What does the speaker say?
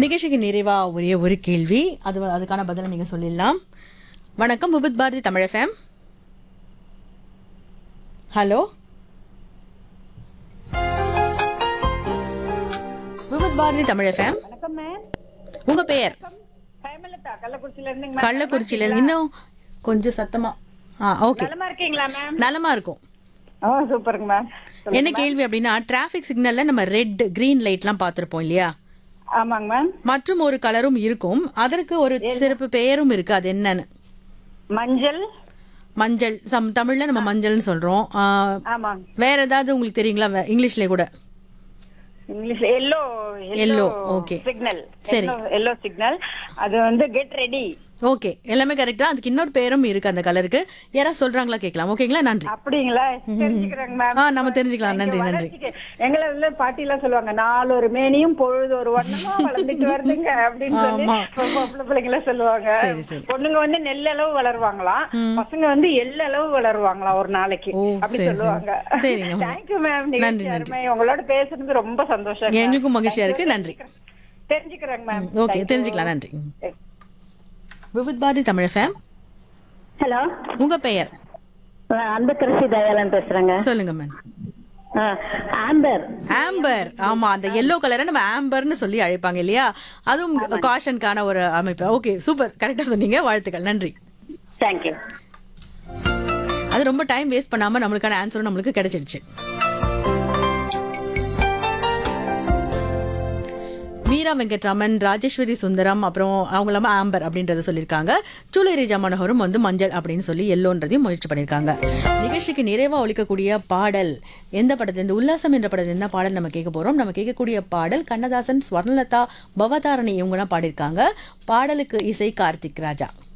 நிகழ்ச்சிக்கு நிறைவா ஒரே ஒரு கேள்வி அது அதுக்கான பதிலை நீங்க சொல்லிடலாம் வணக்கம் விபத் Bharati Tamil FM hello Vividh Bharati Tamil FM வணக்கம் மேம் உங்க பெயர் ஹேமலதா கள்ளக்குறிச்சியில இருந்துங்க கள்ளக்குறிச்சியில இன்னும் கொஞ்சம் சத்தமா ஆ ஓகே நலமா இருக்கீங்களா மேம் நலமா இருக்கும் ஓ சூப்பருங்க மேம் என்ன கேள்வி அப்படின்னா டிராஃபிக் சிக்னல்ல நம்ம ரெட் கிரீன் லைட்லாம் பார்த்துருப்போம் இல்லையா ஆமாங்க மேம் மற்றும் ஒரு கலரும் இருக்கும் அதற்கு ஒரு சிறப்பு பெயரும் இருக்கு அது என்னன்னு மஞ்சள் மஞ்சள் சம் தமிழ்ல நம்ம மஞ்சள்னு சொல்றோம் ஆ, ஆமாங்க வேற ஏதாவது உங்களுக்கு தெரியுங்களா வே- இங்கிலீஷ்லயே கூட English yellow Yellow, okay. Signal சரி. எல்லோ சிக்னல் அது வந்து கெட் ரெடி ஓகே எல்லாமே கரெக்ட் தான் அதுக்கு இன்னொரு பேரும் இருக்கு அந்த கலருக்கு யாராவது சொல்றாங்களா கேட்கலாம் ஓகேங்களா நன்றி அப்படிங்களா தெரிஞ்சுக்கிறேங்க மேம் ஆ நம்ம தெரிஞ்சுக்கலாம் நன்றி நன்றி எங்களை வந்து பாட்டி எல்லாம் சொல்லுவாங்க நாலு ஒரு மேனியும் பொழுது ஒரு வண்ணமா வளர்ந்துட்டு வருதுங்க அப்படின்னு சொல்லி ஆமா. பொம்பளை பிள்ளைங்கள சொல்லுவாங்க சரி, சரி. பொண்ணுங்க வந்து நெல் அளவு வளருவாங்களாம் பசங்க வந்து எள் அளவு வளருவாங்களாம் ஒரு நாளைக்கு ஓ, அப்படி சரி, சரி. சொல்லுவாங்க சரிங்க. தேங்க்யூ மேம் நன்றி, நன்றி நன்றி. அருமை உங்களோட பேசுறது ரொம்ப சந்தோஷம் எங்களுக்கும் மகிழ்ச்சியா இருக்கு நன்றி தெரிஞ்சுக்கிறேங்க மேம் ஓகே தெரிஞ்சுக்கலாம் நன்றி விவித் பாரதி தமிழ் ஃபேம் ஹலோ உங்க பெயர் அந்த கிருஷி தயாளன் பேசுறேங்க சொல்லுங்க மேம் ஆ, ஆம்பர் ஆம்பர் ஆமா அந்த எல்லோ கலரை நம்ம ஆம்பர்னு சொல்லி அழைப்பாங்க இல்லையா அதுவும் காஷனுக்கான ஒரு அமைப்பு ஓகே சூப்பர் கரெக்டா சொன்னீங்க வாழ்த்துக்கள் நன்றி தேங்க்யூ அது ரொம்ப டைம் வேஸ்ட் பண்ணாம நம்மளுக்கான ஆன்சரும் நம்மளுக்கு கிடைச்சிடுச்சு மீரா வெங்கட்ராமன் ராஜேஸ்வரி சுந்தரம் அப்புறம் அவங்க இல்லாம ஆம்பர் அப்படின்றத சொல்லியிருக்காங்க சூளேரி ஜாமனோகரும் வந்து மஞ்சள் அப்படின்னு சொல்லி எல்லோன்றதையும் முயற்சி பண்ணியிருக்காங்க நிகழ்ச்சிக்கு நிறைவா ஒழிக்கக்கூடிய பாடல் எந்த படத்துல இந்த உல்லாசம் என்ற படத்துல என்ன பாடல் நம்ம கேட்க போறோம் நம்ம கேட்கக்கூடிய பாடல் கண்ணதாசன் ஸ்வர்ணலதா பவதாரணி இவங்கெல்லாம் பாடியிருக்காங்க பாடலுக்கு இசை கார்த்திக் ராஜா